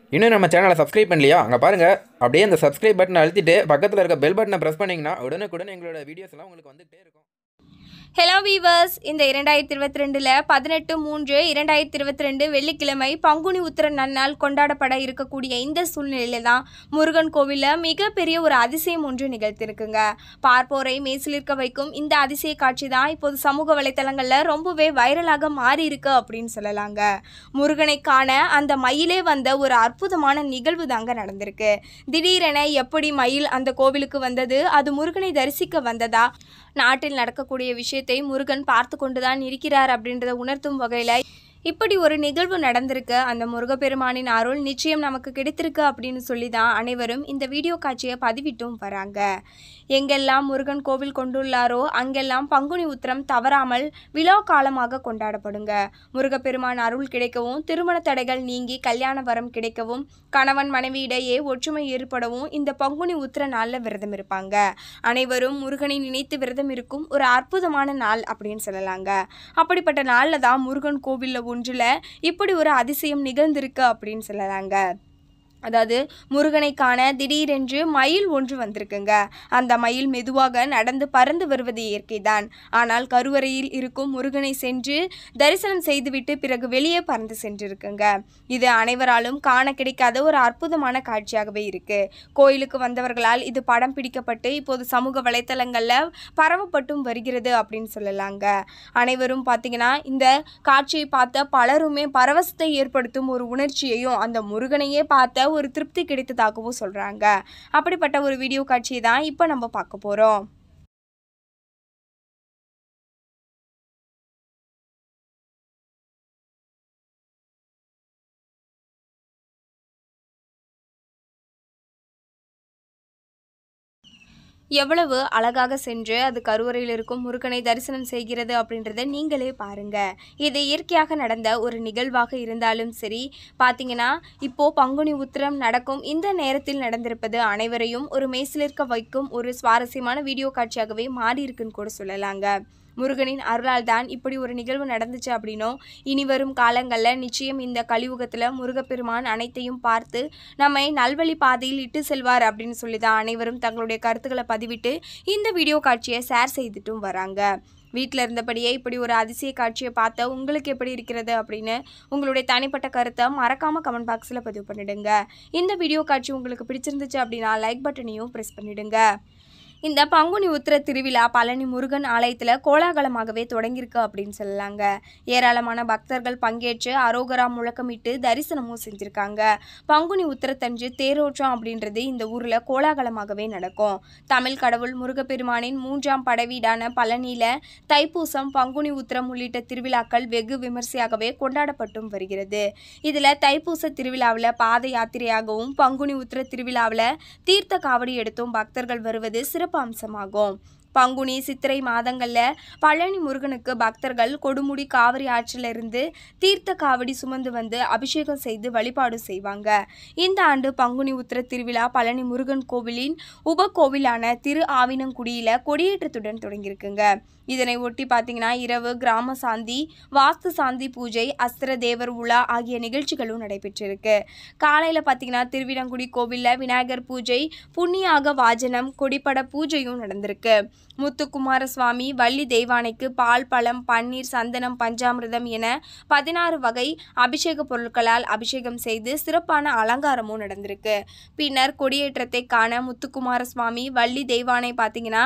இன்னும் நம்ம சேனலை சப்ஸ்கிரைப் பண்ணலையா அங்கே பாருங்கள் அப்படியே அந்த சப்ஸ்கிரைப் பட்டனை அழுத்திட்டு பக்கத்தில் இருக்க பெல் பட்டனை ப்ரெஸ் பண்ணிங்கன்னா உடனுக்குடன் எங்களோட வீடியோஸ் எல்லாம் உங்களுக்கு வந்துகிட்டே இருக்கும் ஹலோ வீவர்ஸ் இந்த இரண்டாயிரத்தி இருபத்தி ரெண்டில் பதினெட்டு மூன்று இரண்டாயிரத்தி இருபத்தி ரெண்டு வெள்ளிக்கிழமை பங்குனி உத்திர நன்னாள் கொண்டாடப்பட இருக்கக்கூடிய இந்த சூழ்நிலையில தான் முருகன் கோவிலில் மிகப்பெரிய ஒரு அதிசயம் ஒன்று நிகழ்த்திருக்குங்க பார்ப்போரை மேசிலிருக்க வைக்கும் இந்த அதிசய காட்சி தான் இப்போது சமூக வலைத்தளங்களில் ரொம்பவே வைரலாக மாறி இருக்கு அப்படின்னு சொல்லலாங்க முருகனை காண அந்த மயிலே வந்த ஒரு அற்புதமான நிகழ்வு தாங்க நடந்திருக்கு திடீரென எப்படி மயில் அந்த கோவிலுக்கு வந்தது அது முருகனை தரிசிக்க வந்ததா நாட்டில் நடக்கக்கூடிய விஷயத்தை முருகன் பார்த்து கொண்டுதான் இருக்கிறார் அப்படின்றத உணர்த்தும் வகையில் இப்படி ஒரு நிகழ்வு நடந்திருக்கு அந்த முருகப்பெருமானின் அருள் நிச்சயம் நமக்கு கிடைத்திருக்கு அப்படின்னு சொல்லி தான் அனைவரும் இந்த வீடியோ காட்சியை பதிவிட்டும் வராங்க எங்கெல்லாம் முருகன் கோவில் கொண்டுள்ளாரோ அங்கெல்லாம் பங்குனி உத்திரம் தவறாமல் விழா காலமாக கொண்டாடப்படுங்க முருகப்பெருமான் அருள் கிடைக்கவும் திருமண தடைகள் நீங்கி கல்யாண வரம் கிடைக்கவும் கணவன் மனைவி இடையே ஒற்றுமை ஏற்படவும் இந்த பங்குனி உத்திர நாளில் விரதம் இருப்பாங்க அனைவரும் முருகனை நினைத்து விரதம் இருக்கும் ஒரு அற்புதமான நாள் அப்படின்னு சொல்லலாங்க அப்படிப்பட்ட நாளில் தான் முருகன் கோவிலில் ஒன்றில் இப்படி ஒரு அதிசயம் நிகழ்ந்திருக்கு அப்படின்னு சொல்லலாங்க அதாவது முருகனை காண திடீரென்று மயில் ஒன்று வந்திருக்குங்க அந்த மயில் மெதுவாக நடந்து பறந்து வருவது இயற்கைதான் ஆனால் கருவறையில் இருக்கும் முருகனை சென்று தரிசனம் செய்துவிட்டு பிறகு வெளியே பறந்து சென்றிருக்குங்க இது அனைவராலும் காண கிடைக்காத ஒரு அற்புதமான காட்சியாகவே இருக்கு கோயிலுக்கு வந்தவர்களால் இது படம் பிடிக்கப்பட்டு இப்போது சமூக வலைத்தளங்களில் பரவப்பட்டும் வருகிறது அப்படின்னு சொல்லலாங்க அனைவரும் பார்த்தீங்கன்னா இந்த காட்சியை பார்த்த பலருமே பரவசத்தை ஏற்படுத்தும் ஒரு உணர்ச்சியையும் அந்த முருகனையே பார்த்த ஒரு திருப்தி கிடைத்ததாகவும் சொல்கிறாங்க அப்படிப்பட்ட ஒரு வீடியோ காட்சியை தான் இப்போ நம்ம பார்க்க போகிறோம் எவ்வளவு அழகாக சென்று அது கருவறையில் இருக்கும் முருகனை தரிசனம் செய்கிறது அப்படின்றத நீங்களே பாருங்க இது இயற்கையாக நடந்த ஒரு நிகழ்வாக இருந்தாலும் சரி பார்த்தீங்கன்னா இப்போ பங்குனி உத்திரம் நடக்கும் இந்த நேரத்தில் நடந்திருப்பது அனைவரையும் ஒரு மெய்சிலிருக்க வைக்கும் ஒரு சுவாரஸ்யமான வீடியோ காட்சியாகவே மாறி இருக்குன்னு கூட சொல்லலாங்க முருகனின் அருளால் தான் இப்படி ஒரு நிகழ்வு நடந்துச்சு அப்படின்னும் இனி வரும் காலங்களில் நிச்சயம் இந்த கலியுகத்தில் முருகப்பெருமான் அனைத்தையும் பார்த்து நம்மை நல்வழி பாதையில் இட்டு செல்வார் அப்படின்னு சொல்லி தான் அனைவரும் தங்களுடைய கருத்துக்களை பதிவிட்டு இந்த வீடியோ காட்சியை ஷேர் செய்துட்டும் வராங்க வீட்டில் இருந்தபடியே இப்படி ஒரு அதிசய காட்சியை பார்த்த உங்களுக்கு எப்படி இருக்கிறது அப்படின்னு உங்களுடைய தனிப்பட்ட கருத்தை மறக்காமல் கமெண்ட் பாக்ஸில் பதிவு பண்ணிடுங்க இந்த வீடியோ காட்சி உங்களுக்கு பிடிச்சிருந்துச்சு அப்படின்னா லைக் பட்டனையும் ப்ரெஸ் பண்ணிடுங்க இந்த பங்குனி உத்திர திருவிழா பழனி முருகன் ஆலயத்தில் கோலாகலமாகவே தொடங்கியிருக்கு அப்படின்னு சொல்லலாங்க ஏராளமான பக்தர்கள் பங்கேற்று அரோகரா முழக்கமிட்டு தரிசனமும் செஞ்சுருக்காங்க பங்குனி உத்திரத்தன்று தேரோற்றம் அப்படின்றது இந்த ஊரில் கோலாகலமாகவே நடக்கும் தமிழ் கடவுள் முருகப்பெருமானின் மூன்றாம் படவீடான பழனியில் தைப்பூசம் பங்குனி உத்திரம் உள்ளிட்ட திருவிழாக்கள் வெகு விமர்சையாகவே கொண்டாடப்பட்டும் வருகிறது இதில் தைப்பூச திருவிழாவில் பாத யாத்திரையாகவும் பங்குனி உத்திர திருவிழாவில் தீர்த்த காவடி எடுத்தும் பக்தர்கள் வருவது சிறப்பு அம்சமாகும் பங்குனி சித்திரை மாதங்களில் பழனி முருகனுக்கு பக்தர்கள் கொடுமுடி காவிரி ஆற்றிலிருந்து தீர்த்த காவடி சுமந்து வந்து அபிஷேகம் செய்து வழிபாடு செய்வாங்க இந்த ஆண்டு பங்குனி உத்திர திருவிழா பழனி முருகன் கோவிலின் உப கோவிலான திரு ஆவினங்குடியில் கொடியேற்றத்துடன் தொடங்கியிருக்குங்க இதனை ஒட்டி பார்த்தீங்கன்னா இரவு கிராம சாந்தி வாஸ்து சாந்தி பூஜை அஸ்திர தேவர் உலா ஆகிய நிகழ்ச்சிகளும் நடைபெற்றிருக்கு காலையில் பார்த்தீங்கன்னா திருவிடங்குடி கோவிலில் விநாயகர் பூஜை புண்ணியாக வாஜனம் கொடிப்பட பூஜையும் நடந்திருக்கு முத்துக்குமார சுவாமி வள்ளி தெய்வானைக்கு பால் பழம் பன்னீர் சந்தனம் பஞ்சாமிர்தம் என பதினாறு வகை அபிஷேக பொருட்களால் அபிஷேகம் செய்து சிறப்பான அலங்காரமும் நடந்திருக்கு பின்னர் கொடியேற்றத்தை காண முத்துக்குமார சுவாமி வள்ளி தெய்வானை பார்த்தீங்கன்னா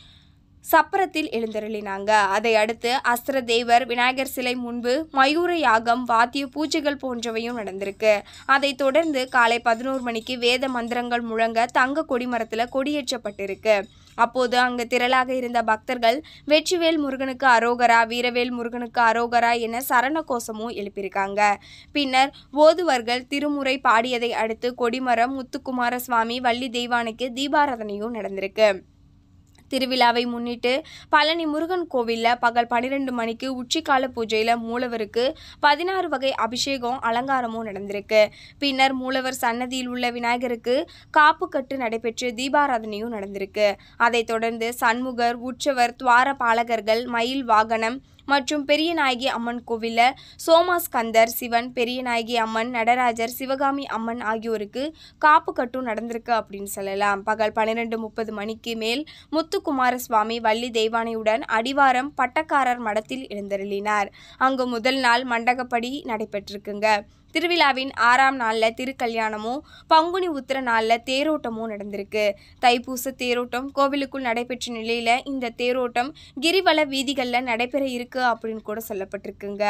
சப்பரத்தில் எழுந்தருளினாங்க அதை அடுத்து அஸ்திர தேவர் விநாயகர் சிலை முன்பு மயூர யாகம் வாத்திய பூஜைகள் போன்றவையும் நடந்திருக்கு அதைத் தொடர்ந்து காலை பதினோரு மணிக்கு வேத மந்திரங்கள் முழங்க தங்க கொடிமரத்தில் கொடியேற்றப்பட்டிருக்கு அப்போது அங்கு திரளாக இருந்த பக்தர்கள் வெற்றிவேல் முருகனுக்கு அரோகரா வீரவேல் முருகனுக்கு அரோகரா என சரண கோஷமும் எழுப்பியிருக்காங்க பின்னர் ஓதுவர்கள் திருமுறை பாடியதை அடுத்து கொடிமரம் முத்துக்குமார சுவாமி வள்ளி தெய்வானுக்கு தீபாராதனையும் நடந்திருக்கு திருவிழாவை முன்னிட்டு பழனி முருகன் கோவிலில் பகல் பன்னிரெண்டு மணிக்கு உச்சிக்கால பூஜையில் மூலவருக்கு பதினாறு வகை அபிஷேகம் அலங்காரமும் நடந்திருக்கு பின்னர் மூலவர் சன்னதியில் உள்ள விநாயகருக்கு காப்பு கட்டு நடைபெற்று தீபாராதனையும் நடந்திருக்கு அதைத் தொடர்ந்து சண்முகர் உற்சவர் துவார பாலகர்கள் மயில் வாகனம் மற்றும் பெரியநாயகி அம்மன் கோவிலில் சோமாஸ்கந்தர் சிவன் பெரியநாயகி அம்மன் நடராஜர் சிவகாமி அம்மன் ஆகியோருக்கு காப்பு கட்டும் நடந்திருக்கு அப்படின்னு சொல்லலாம் பகல் பன்னிரெண்டு முப்பது மணிக்கு மேல் முத்துக்குமார சுவாமி வள்ளி தெய்வானையுடன் அடிவாரம் பட்டக்காரர் மடத்தில் எழுந்தருளினார் அங்கு முதல் நாள் மண்டகப்படி நடைபெற்றிருக்குங்க திருவிழாவின் ஆறாம் நாளில் திருக்கல்யாணமும் பங்குனி உத்திர நாளில் தேரோட்டமும் நடந்திருக்கு தைப்பூச தேரோட்டம் கோவிலுக்குள் நடைபெற்ற நிலையில் இந்த தேரோட்டம் கிரிவல வீதிகளில் நடைபெற இருக்கு அப்படின்னு கூட சொல்லப்பட்டிருக்குங்க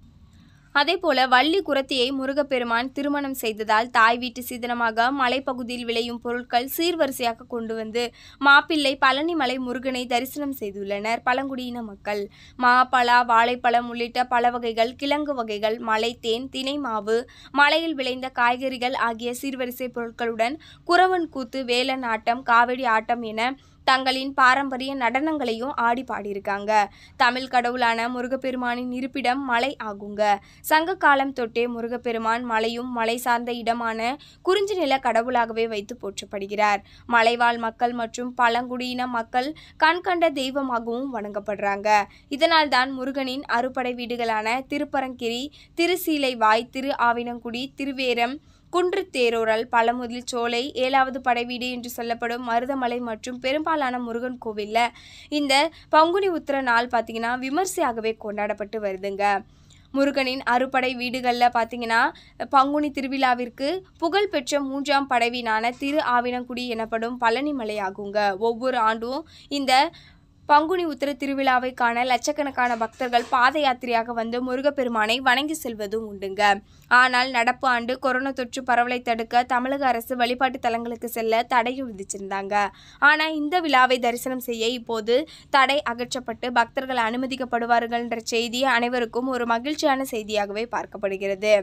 அதே போல வள்ளி குரத்தியை முருகப்பெருமான் திருமணம் செய்ததால் தாய் வீட்டு சீதனமாக மலைப்பகுதியில் விளையும் பொருட்கள் சீர்வரிசையாக கொண்டு வந்து மாப்பிள்ளை பழனிமலை முருகனை தரிசனம் செய்துள்ளனர் பழங்குடியின மக்கள் மா பலா வாழைப்பழம் உள்ளிட்ட பல வகைகள் கிழங்கு வகைகள் மலை தேன் தினை மாவு மலையில் விளைந்த காய்கறிகள் ஆகிய சீர்வரிசை பொருட்களுடன் குறவன் கூத்து வேலன் ஆட்டம் காவடி ஆட்டம் என தங்களின் பாரம்பரிய நடனங்களையும் ஆடி பாடியிருக்காங்க தமிழ் கடவுளான முருகப்பெருமானின் இருப்பிடம் மலை ஆகுங்க சங்க காலம் தொட்டே முருகப்பெருமான் மலையும் மலை சார்ந்த இடமான குறிஞ்சி நில கடவுளாகவே வைத்து போற்றப்படுகிறார் மலைவாழ் மக்கள் மற்றும் பழங்குடியின மக்கள் கண்கண்ட தெய்வமாகவும் வணங்கப்படுறாங்க இதனால் தான் முருகனின் அறுபடை வீடுகளான திருப்பரங்கிரி திருசீலைவாய் திரு ஆவினங்குடி திருவேரம் குன்று தேரோரல் பழமுதில் சோலை ஏழாவது படைவீடு என்று சொல்லப்படும் மருதமலை மற்றும் பெரும்பாலான முருகன் கோவிலில் இந்த பங்குனி உத்திர நாள் பார்த்திங்கன்னா விமர்சையாகவே கொண்டாடப்பட்டு வருதுங்க முருகனின் அறுபடை வீடுகளில் பார்த்தீங்கன்னா பங்குனி திருவிழாவிற்கு புகழ்பெற்ற மூன்றாம் படைவீனான திரு ஆவினங்குடி எனப்படும் பழனிமலை ஆகுங்க ஒவ்வொரு ஆண்டும் இந்த பங்குனி உத்திர திருவிழாவை காண லட்சக்கணக்கான பக்தர்கள் பாத யாத்திரையாக வந்து முருகப்பெருமானை வணங்கி செல்வதும் உண்டுங்க ஆனால் நடப்பு ஆண்டு கொரோனா தொற்று பரவலை தடுக்க தமிழக அரசு வழிபாட்டு தலங்களுக்கு செல்ல தடையும் விதிச்சிருந்தாங்க ஆனால் இந்த விழாவை தரிசனம் செய்ய இப்போது தடை அகற்றப்பட்டு பக்தர்கள் அனுமதிக்கப்படுவார்கள்ன்ற செய்தி அனைவருக்கும் ஒரு மகிழ்ச்சியான செய்தியாகவே பார்க்கப்படுகிறது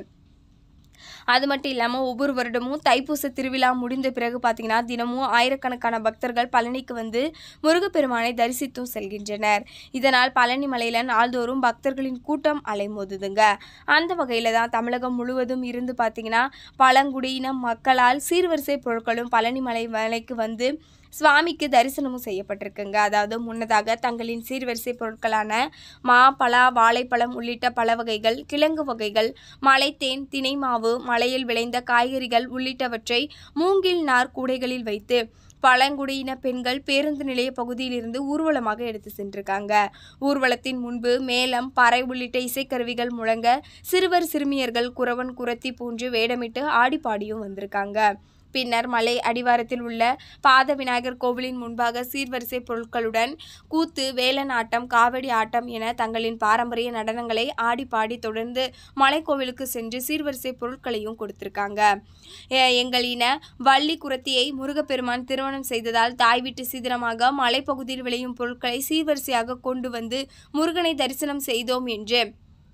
அது மட்டும் இல்லாமல் ஒவ்வொரு வருடமும் தைப்பூச திருவிழா முடிந்த பிறகு பார்த்தீங்கன்னா தினமும் ஆயிரக்கணக்கான பக்தர்கள் பழனிக்கு வந்து முருகப்பெருமானை தரிசித்தும் செல்கின்றனர் இதனால் பழனி மலையில் நாள்தோறும் பக்தர்களின் கூட்டம் அலைமோதுதுங்க அந்த வகையில் தான் தமிழகம் முழுவதும் இருந்து பார்த்தீங்கன்னா பழங்குடியின மக்களால் சீர்வரிசை பொருட்களும் பழனி மலை மலைக்கு வந்து சுவாமிக்கு தரிசனமும் செய்யப்பட்டிருக்குங்க அதாவது முன்னதாக தங்களின் சீர்வரிசை பொருட்களான மா பலா வாழைப்பழம் உள்ளிட்ட பல வகைகள் கிழங்கு வகைகள் மலைத்தேன் தினை மாவு மலையில் விளைந்த காய்கறிகள் உள்ளிட்டவற்றை மூங்கில் நார் கூடைகளில் வைத்து பழங்குடியின பெண்கள் பேருந்து நிலைய பகுதியிலிருந்து ஊர்வலமாக எடுத்து சென்றிருக்காங்க ஊர்வலத்தின் முன்பு மேளம் பறை உள்ளிட்ட இசைக்கருவிகள் முழங்க சிறுவர் சிறுமியர்கள் குறவன் குரத்தி போன்று வேடமிட்டு ஆடி பாடியும் வந்திருக்காங்க பின்னர் மலை அடிவாரத்தில் உள்ள பாத விநாயகர் கோவிலின் முன்பாக சீர்வரிசை பொருட்களுடன் கூத்து வேலன் ஆட்டம் காவடி ஆட்டம் என தங்களின் பாரம்பரிய நடனங்களை ஆடி பாடி தொடர்ந்து மலைக்கோவிலுக்கு சென்று சீர்வரிசை பொருட்களையும் கொடுத்திருக்காங்க எ- எங்களின வள்ளி குரத்தியை முருகப்பெருமான் திருமணம் செய்ததால் தாய் வீட்டு சீதனமாக மலைப்பகுதியில் விளையும் பொருட்களை சீர்வரிசையாக கொண்டு வந்து முருகனை தரிசனம் செய்தோம் என்று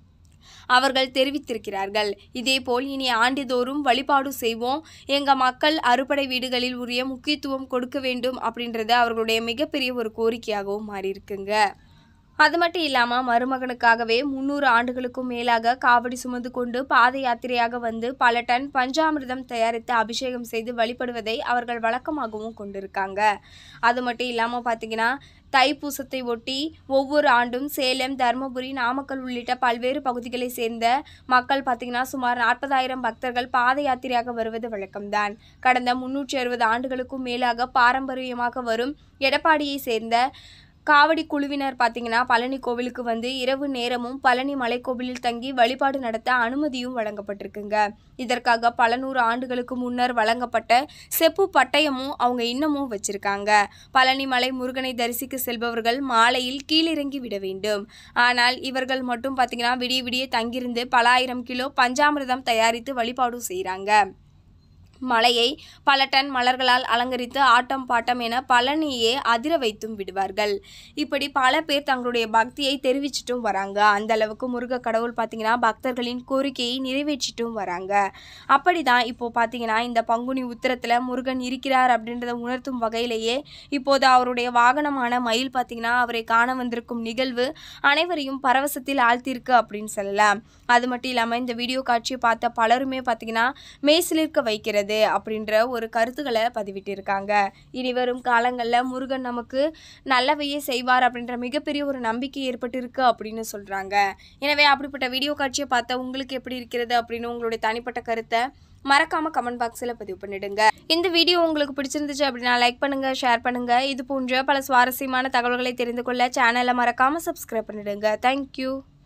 அவர்கள் தெரிவித்திருக்கிறார்கள் இதேபோல் இனி ஆண்டுதோறும் வழிபாடு செய்வோம் எங்க மக்கள் அறுபடை வீடுகளில் உரிய முக்கியத்துவம் கொடுக்க வேண்டும் அப்படின்றது அவர்களுடைய மிகப்பெரிய ஒரு கோரிக்கையாகவும் மாறியிருக்குங்க அது மட்டும் இல்லாமல் மருமகனுக்காகவே முந்நூறு ஆண்டுகளுக்கும் மேலாக காவடி சுமந்து கொண்டு பாத யாத்திரையாக வந்து பல டன் பஞ்சாமிர்தம் தயாரித்து அபிஷேகம் செய்து வழிபடுவதை அவர்கள் வழக்கமாகவும் கொண்டிருக்காங்க அது மட்டும் இல்லாமல் பார்த்தீங்கன்னா தைப்பூசத்தை ஒட்டி ஒவ்வொரு ஆண்டும் சேலம் தருமபுரி நாமக்கல் உள்ளிட்ட பல்வேறு பகுதிகளை சேர்ந்த மக்கள் பார்த்தீங்கன்னா சுமார் நாற்பதாயிரம் பக்தர்கள் பாத யாத்திரையாக வருவது வழக்கம்தான் கடந்த முன்னூற்றி அறுபது ஆண்டுகளுக்கும் மேலாக பாரம்பரியமாக வரும் எடப்பாடியை சேர்ந்த காவடி குழுவினர் பார்த்தீங்கன்னா பழனி கோவிலுக்கு வந்து இரவு நேரமும் பழனி மலைக்கோவிலில் தங்கி வழிபாடு நடத்த அனுமதியும் வழங்கப்பட்டிருக்குங்க இதற்காக பல நூறு ஆண்டுகளுக்கு முன்னர் வழங்கப்பட்ட செப்பு பட்டயமும் அவங்க இன்னமும் வச்சிருக்காங்க பழனி மலை முருகனை தரிசிக்க செல்பவர்கள் மாலையில் கீழிறங்கி விட வேண்டும் ஆனால் இவர்கள் மட்டும் பார்த்தீங்கன்னா விடிய விடிய தங்கியிருந்து பல ஆயிரம் கிலோ பஞ்சாமிர்தம் தயாரித்து வழிபாடு செய்கிறாங்க மலையை பல டன் மலர்களால் அலங்கரித்து ஆட்டம் பாட்டம் என பழனியே அதிர வைத்தும் விடுவார்கள் இப்படி பல பேர் தங்களுடைய பக்தியை தெரிவிச்சிட்டும் வராங்க அந்த அளவுக்கு முருக கடவுள் பார்த்தீங்கன்னா பக்தர்களின் கோரிக்கையை நிறைவேற்றிட்டும் வராங்க அப்படி தான் இப்போ பார்த்தீங்கன்னா இந்த பங்குனி உத்திரத்தில் முருகன் இருக்கிறார் அப்படின்றத உணர்த்தும் வகையிலேயே இப்போது அவருடைய வாகனமான மயில் பார்த்தீங்கன்னா அவரை காண வந்திருக்கும் நிகழ்வு அனைவரையும் பரவசத்தில் ஆழ்த்தியிருக்கு அப்படின்னு சொல்லலாம் அது மட்டும் இல்லாமல் இந்த வீடியோ காட்சியை பார்த்த பலருமே பார்த்தீங்கன்னா மெய்சிலிர்க்க வைக்கிறது உள்ளது அப்படின்ற ஒரு கருத்துக்களை பதிவிட்டிருக்காங்க இனி வரும் காலங்களில் முருகன் நமக்கு நல்லவையே செய்வார் அப்படின்ற மிகப்பெரிய ஒரு நம்பிக்கை ஏற்பட்டிருக்கு அப்படின்னு சொல்கிறாங்க எனவே அப்படிப்பட்ட வீடியோ காட்சியை பார்த்தா உங்களுக்கு எப்படி இருக்கிறது அப்படின்னு உங்களுடைய தனிப்பட்ட கருத்தை மறக்காம கமெண்ட் பாக்ஸில் பதிவு பண்ணிடுங்க இந்த வீடியோ உங்களுக்கு பிடிச்சிருந்துச்சு அப்படின்னா லைக் பண்ணுங்க ஷேர் பண்ணுங்க இது போன்ற பல சுவாரஸ்யமான தகவல்களை தெரிந்து கொள்ள சேனலை மறக்காம சப்ஸ்கிரைப் பண்ணிடுங்க தேங்க்யூ